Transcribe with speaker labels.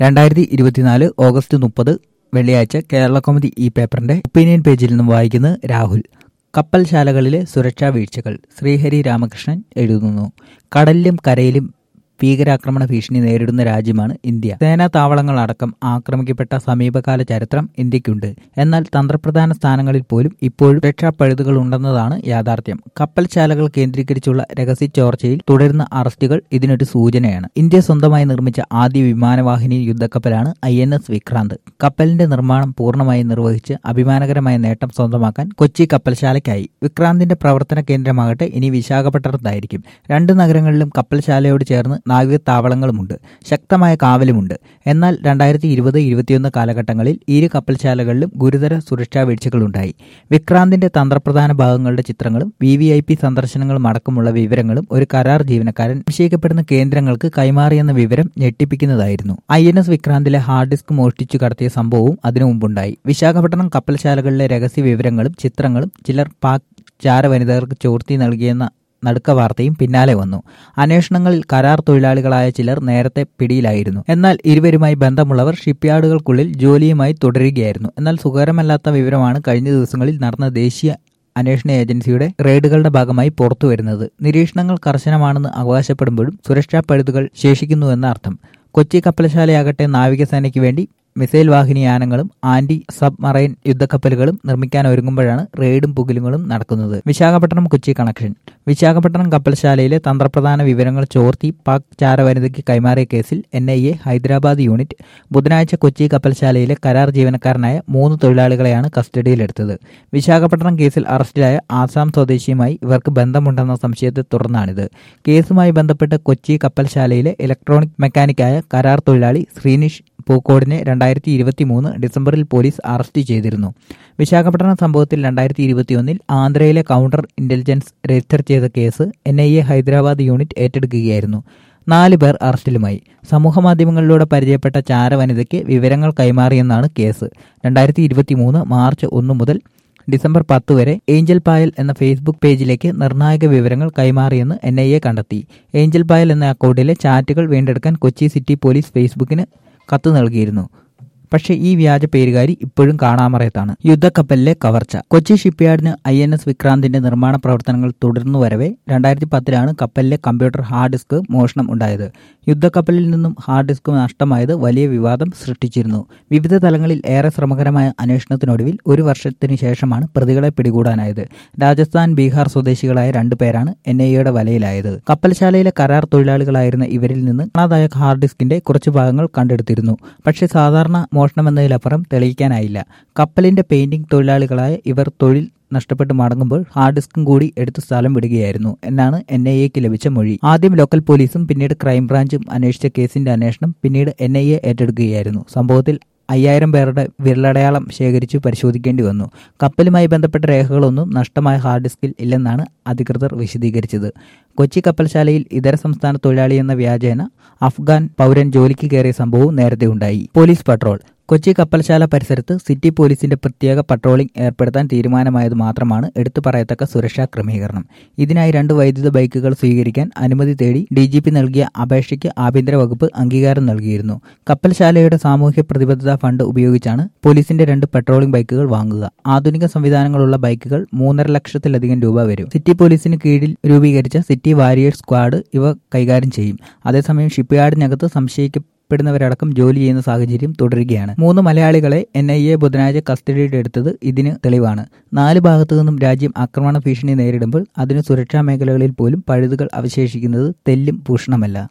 Speaker 1: രണ്ടായിരത്തി ഇരുപത്തിനാല് ഓഗസ്റ്റ് മുപ്പത് വെള്ളിയാഴ്ച കേരള കോമഡി ഈ പേപ്പറിന്റെ ഒപ്പീനിയൻ പേജിൽ നിന്നും വായിക്കുന്നത് രാഹുൽ കപ്പൽശാലകളിലെ സുരക്ഷാ വീഴ്ചകൾ ശ്രീഹരി രാമകൃഷ്ണൻ എഴുതുന്നു കടലിലും കരയിലും ഭീകരാക്രമണ ഭീഷണി നേരിടുന്ന രാജ്യമാണ് ഇന്ത്യ സേനാ താവളങ്ങളടക്കം ആക്രമിക്കപ്പെട്ട സമീപകാല ചരിത്രം ഇന്ത്യക്കുണ്ട് എന്നാൽ തന്ത്രപ്രധാന സ്ഥാനങ്ങളിൽ പോലും ഇപ്പോഴും രക്ഷാപ്പഴുതുകൾ ഉണ്ടെന്നതാണ് യാഥാർത്ഥ്യം കപ്പൽശാലകൾ കേന്ദ്രീകരിച്ചുള്ള രഹസ്യ ചോർച്ചയിൽ തുടരുന്ന അറസ്റ്റുകൾ ഇതിനൊരു സൂചനയാണ് ഇന്ത്യ സ്വന്തമായി നിർമ്മിച്ച ആദ്യ വിമാനവാഹിനി യുദ്ധക്കപ്പലാണ് ഐ എൻ എസ് വിക്രാന്ത് കപ്പലിന്റെ നിർമ്മാണം പൂർണ്ണമായി നിർവഹിച്ച് അഭിമാനകരമായ നേട്ടം സ്വന്തമാക്കാൻ കൊച്ചി കപ്പൽശാലയ്ക്കായി വിക്രാന്തിന്റെ പ്രവർത്തന കേന്ദ്രമാകട്ടെ ഇനി വിശാഖപട്ടണത്തായിരിക്കും രണ്ട് നഗരങ്ങളിലും കപ്പൽശാലയോട് ചേർന്ന് നാവിക താവളങ്ങളുമുണ്ട് ശക്തമായ കാവലുമുണ്ട് എന്നാൽ രണ്ടായിരത്തി ഇരുപത് ഇരുപത്തിയൊന്ന് കാലഘട്ടങ്ങളിൽ ഇരു കപ്പൽശാലകളിലും ഗുരുതര സുരക്ഷാ വീഴ്ചകളുണ്ടായി വിക്രാന്തിന്റെ തന്ത്രപ്രധാന ഭാഗങ്ങളുടെ ചിത്രങ്ങളും വി വി ഐ പി സന്ദർശനങ്ങളും അടക്കമുള്ള വിവരങ്ങളും ഒരു കരാർ ജീവനക്കാരൻ നിശ്ചയിക്കപ്പെടുന്ന കേന്ദ്രങ്ങൾക്ക് കൈമാറിയെന്ന വിവരം ഞെട്ടിപ്പിക്കുന്നതായിരുന്നു ഐ എൻ എസ് വിക്രാന്തിലെ ഹാർഡ് ഡിസ്ക് മോഷ്ടിച്ചു കടത്തിയ സംഭവവും അതിനു മുമ്പുണ്ടായി വിശാഖപട്ടണം കപ്പൽശാലകളിലെ രഹസ്യ വിവരങ്ങളും ചിത്രങ്ങളും ചിലർ പാക് ചാര വനിതകൾക്ക് ചോർത്തി നൽകിയെന്ന നടുക്ക വാർത്തയും പിന്നാലെ വന്നു അന്വേഷണങ്ങളിൽ കരാർ തൊഴിലാളികളായ ചിലർ നേരത്തെ പിടിയിലായിരുന്നു എന്നാൽ ഇരുവരുമായി ബന്ധമുള്ളവർ ഷിപ്പ്യാർഡുകൾക്കുള്ളിൽ ജോലിയുമായി തുടരുകയായിരുന്നു എന്നാൽ സുഖകരമല്ലാത്ത വിവരമാണ് കഴിഞ്ഞ ദിവസങ്ങളിൽ നടന്ന ദേശീയ അന്വേഷണ ഏജൻസിയുടെ റെയ്ഡുകളുടെ ഭാഗമായി പുറത്തുവരുന്നത് നിരീക്ഷണങ്ങൾ കർശനമാണെന്ന് അവകാശപ്പെടുമ്പോഴും സുരക്ഷാ പഴുതുകൾ ശേഷിക്കുന്നുവെന്ന അർത്ഥം കൊച്ചി കപ്പൽശാലയാകട്ടെ നാവികസേനയ്ക്ക് വേണ്ടി മിസൈൽ വാഹിനി യാനങ്ങളും ആന്റി സബ്മറൈൻ യുദ്ധക്കപ്പലുകളും നിർമ്മിക്കാൻ ഒരുങ്ങുമ്പോഴാണ് റെയ്ഡും പുകലുകളും നടക്കുന്നത് വിശാഖപട്ടണം കൊച്ചി കണക്ഷൻ വിശാഖപട്ടണം കപ്പൽശാലയിലെ തന്ത്രപ്രധാന വിവരങ്ങൾ ചോർത്തി പാക് ചാരവനിതയ്ക്ക് കൈമാറിയ കേസിൽ N I A Hyderabad unit ബുധനാഴ്ച കൊച്ചി കപ്പൽശാലയിലെ കരാർ ജീവനക്കാരനായ മൂന്ന് തൊഴിലാളികളെയാണ് കസ്റ്റഡിയിലെടുത്തത് വിശാഖപട്ടണം കേസിൽ അറസ്റ്റിലായ ആസാം സ്വദേശിയുമായി ഇവർക്ക് ബന്ധമുണ്ടെന്ന സംശയത്തെ തുടർന്നാണിത് കേസുമായി ബന്ധപ്പെട്ട് കൊച്ചി കപ്പൽശാലയിലെ ഇലക്ട്രോണിക് മെക്കാനിക്കായ കരാർ തൊഴിലാളി ശ്രീനിഷ് പൂക്കോടിനെ രണ്ടായിരത്തി ഇരുപത്തി മൂന്ന് ഡിസംബറിൽ പോലീസ് അറസ്റ്റ് ചെയ്തിരുന്നു വിശാഖപട്ടണം സംഭവത്തിൽ രണ്ടായിരത്തി ഇരുപത്തിയൊന്നിൽ ആന്ധ്രയിലെ കൗണ്ടർ ഇന്റലിജൻസ് രജിസ്റ്റർ ചെയ്ത case N I A Hyderabad unit ഏറ്റെടുക്കുകയായിരുന്നു നാല് പേർ അറസ്റ്റിലുമായി സമൂഹമാധ്യമങ്ങളിലൂടെ പരിചയപ്പെട്ട ചാരവനിതയ്ക്ക് വിവരങ്ങൾ കൈമാറിയെന്നാണ് കേസ് രണ്ടായിരത്തി ഇരുപത്തി മൂന്ന് മാർച്ച് ഒന്ന് മുതൽ ഡിസംബർ പത്ത് വരെ ഏഞ്ചൽ പായൽ എന്ന ഫേസ്ബുക്ക് പേജിലേക്ക് നിർണായക വിവരങ്ങൾ കൈമാറിയെന്ന് എൻ ഐ എ കണ്ടെത്തി ഏഞ്ചൽ പായൽ എന്ന അക്കൗണ്ടിലെ ചാറ്റുകൾ വീണ്ടെടുക്കാൻ കൊച്ചി സിറ്റി പോലീസ് ഫേസ്ബുക്കിന് കത്ത് നൽകിയിരുന്നു പക്ഷേ ഈ വ്യാജ പേരുകാരി ഇപ്പോഴും കാണാമറയത്താണ് യുദ്ധക്കപ്പലിലെ കവർച്ച കൊച്ചി ഷിപ്പ്യാർഡിന് ഐ എൻ എസ് വിക്രാന്തിന്റെ നിർമ്മാണ പ്രവർത്തനങ്ങൾ തുടർന്നു വരവെ രണ്ടായിരത്തി പത്തിലാണ് കപ്പലിലെ കമ്പ്യൂട്ടർ ഹാർഡ് ഡിസ്ക് മോഷണം ഉണ്ടായത് യുദ്ധക്കപ്പലിൽ നിന്നും ഹാർഡ് ഡിസ്ക് നഷ്ടമായത് വലിയ വിവാദം സൃഷ്ടിച്ചിരുന്നു വിവിധ തലങ്ങളിൽ ഏറെ ശ്രമകരമായ അന്വേഷണത്തിനൊടുവിൽ ഒരു വർഷത്തിനു ശേഷമാണ് പ്രതികളെ പിടികൂടാനായത് രാജസ്ഥാൻ ബീഹാർ സ്വദേശികളായ രണ്ടു പേരാണ് എൻ ഐ എയുടെ വലയിലായത് കപ്പൽശാലയിലെ കരാർ തൊഴിലാളികളായിരുന്ന ഇവരിൽ നിന്ന് കാണാതായ ഹാർഡ് ഡിസ്കിന്റെ കുറച്ച് ഭാഗങ്ങൾ കണ്ടെടുത്തിരുന്നു പക്ഷേ സാധാരണ മോഷണമെന്നതിലപ്പുറം തെളിയിക്കാനായില്ല കപ്പലിന്റെ പെയിന്റിംഗ് തൊഴിലാളികളായ ഇവർ തൊഴിൽ നഷ്ടപ്പെട്ട് മടങ്ങുമ്പോൾ ഹാർഡ് ഡിസ്കും കൂടി എടുത്ത് സ്ഥലം വിടുകയായിരുന്നു എന്നാണ് എൻ ഐ എക്ക് ലഭിച്ച മൊഴി ആദ്യം ലോക്കൽ പോലീസും പിന്നീട് ക്രൈംബ്രാഞ്ചും അന്വേഷിച്ച കേസിന്റെ അന്വേഷണം പിന്നീട് എൻ ഐ എ ഏറ്റെടുക്കുകയായിരുന്നു സംഭവത്തിൽ അയ്യായിരം പേരുടെ വിരലടയാളം ശേഖരിച്ചു പരിശോധിക്കേണ്ടി വന്നു കപ്പലുമായി ബന്ധപ്പെട്ട രേഖകളൊന്നും നഷ്ടമായ ഹാർഡ് ഡിസ്കിൽ ഇല്ലെന്നാണ് അധികൃതർ വിശദീകരിച്ചത് കൊച്ചി കപ്പൽശാലയിൽ ഇതര സംസ്ഥാന തൊഴിലാളി എന്ന വ്യാജേന അഫ്ഗാൻ പൗരൻ ജോലിക്ക് കയറിയ സംഭവവും നേരത്തെ ഉണ്ടായി പോലീസ് പട്രോൾ കൊച്ചി കപ്പൽശാല പരിസരത്ത് സിറ്റി പോലീസിന്റെ പ്രത്യേക പട്രോളിംഗ് ഏർപ്പെടുത്താൻ തീരുമാനമായത് മാത്രമാണ് എടുത്തു പറയത്തക്ക സുരക്ഷാ ക്രമീകരണം ഇതിനായി രണ്ട് വൈദ്യുത ബൈക്കുകൾ സ്വീകരിക്കാൻ അനുമതി തേടി ഡി ജി പി നൽകിയ അപേക്ഷയ്ക്ക് ആഭ്യന്തര വകുപ്പ് അംഗീകാരം നൽകിയിരുന്നു കപ്പൽശാലയുടെ സാമൂഹ്യ പ്രതിബദ്ധതാ ഫണ്ട് ഉപയോഗിച്ചാണ് പോലീസിന്റെ രണ്ട് പട്രോളിംഗ് ബൈക്കുകൾ വാങ്ങുക ആധുനിക സംവിധാനങ്ങളുള്ള ബൈക്കുകൾ മൂന്നര ലക്ഷത്തിലധികം രൂപ വരും സിറ്റി പോലീസിന് കീഴിൽ രൂപീകരിച്ച സിറ്റി വാരിയേഴ്സ് സ്ക്വാഡ് ഇവ കൈകാര്യം ചെയ്യും അതേസമയം ഷിപ്പ്യാർഡിനകത്ത് സംശയിക്ക പ്പെടുന്നവരടക്കം ജോലി ചെയ്യുന്ന സാഹചര്യം തുടരുകയാണ് മൂന്ന് മലയാളികളെ എൻ ഐ എ ബുധനാഴ്ച കസ്റ്റഡിയിലെടുത്തത് ഇതിന് തെളിവാണ് നാല് ഭാഗത്തു നിന്നും രാജ്യം ആക്രമണ ഭീഷണി നേരിടുമ്പോൾ അതിന് സുരക്ഷാ മേഖലകളിൽ പോലും പഴുതുകൾ അവശേഷിക്കുന്നത് തെല്ലും ഭൂഷണമല്ല